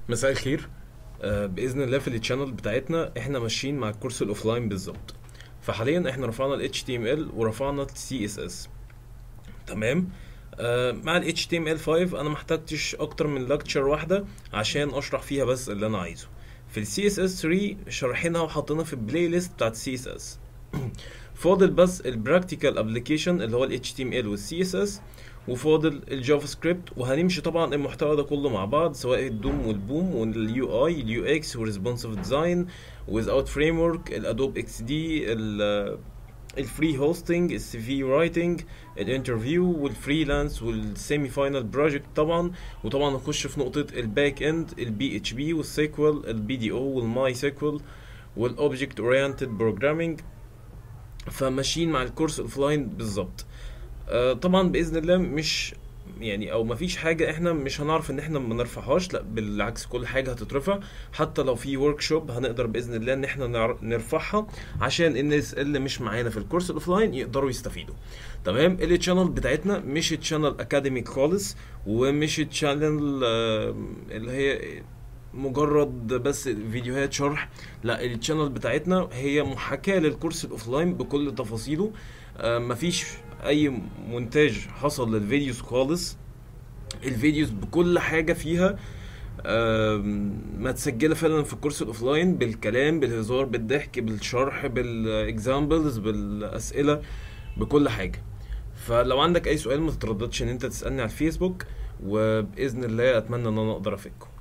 مساء الخير آه، باذن الله في التشانل بتاعتنا احنا ماشيين مع الكورس الاوفلاين بالظبط فحاليا احنا رفعنا ال HTML ورفعنا ال CSS تمام آه، مع ال HTML5 انا محتاجتش اكتر من لكتشر واحده عشان اشرح فيها بس اللي انا عايزه في ال CSS3 شارحينها وحاطينها في البلاي ليست بتاعت CSS فاضل بس البراكتيكال ابلكيشن اللي هو ال HTML وال CSS وفاضل الجافا سكريبت وهنمشي طبعا المحتوى ده كله مع بعض سواء الدوم والبوم واليو اي اليو اكس والريسبونسيف ديزاين ويزاوت فريم ورك الادوب اكس دي الفري هوستنج السي في رايتنج الانترفيو والفريلانس والسيمي فاينل بروجكت طبعا وطبعا نخش في نقطه الباك اند البي اتش بي والسيكوال البي دي او والماي سيكوال والاوبجكت اورينتد بروجرامينج فماشيين مع الكورس اوفلاين بالظبط آه، طبعا باذن الله مش يعني او مفيش حاجه احنا مش هنعرف ان احنا ما نرفعهاش لا بالعكس كل حاجه هتترفع حتى لو في ورك شوب هنقدر باذن الله ان احنا نعر- نرفعها عشان الناس اللي مش معانا في الكورس الاوفلاين يقدروا يستفيدوا تمام التشانل بتاعتنا مش تشانل اكاديميك خالص ومش تشانل آه، اللي هي مجرد بس فيديوهات شرح لا التشانل بتاعتنا هي محاكاة للكورس الاوفلاين بكل تفاصيله آه، مفيش اي مونتاج حصل للفيديوز خالص الفيديوز بكل حاجة فيها آم، متسجلة فعلا في الكورس الاوفلاين بالكلام بالهزار بالضحك بالشرح بالاكزامبلز بالاسئلة بكل حاجة فلو عندك اي سؤال ما تترددش ان انت تسألني على الفيسبوك وباذن الله اتمنى ان انا اقدر افيدكم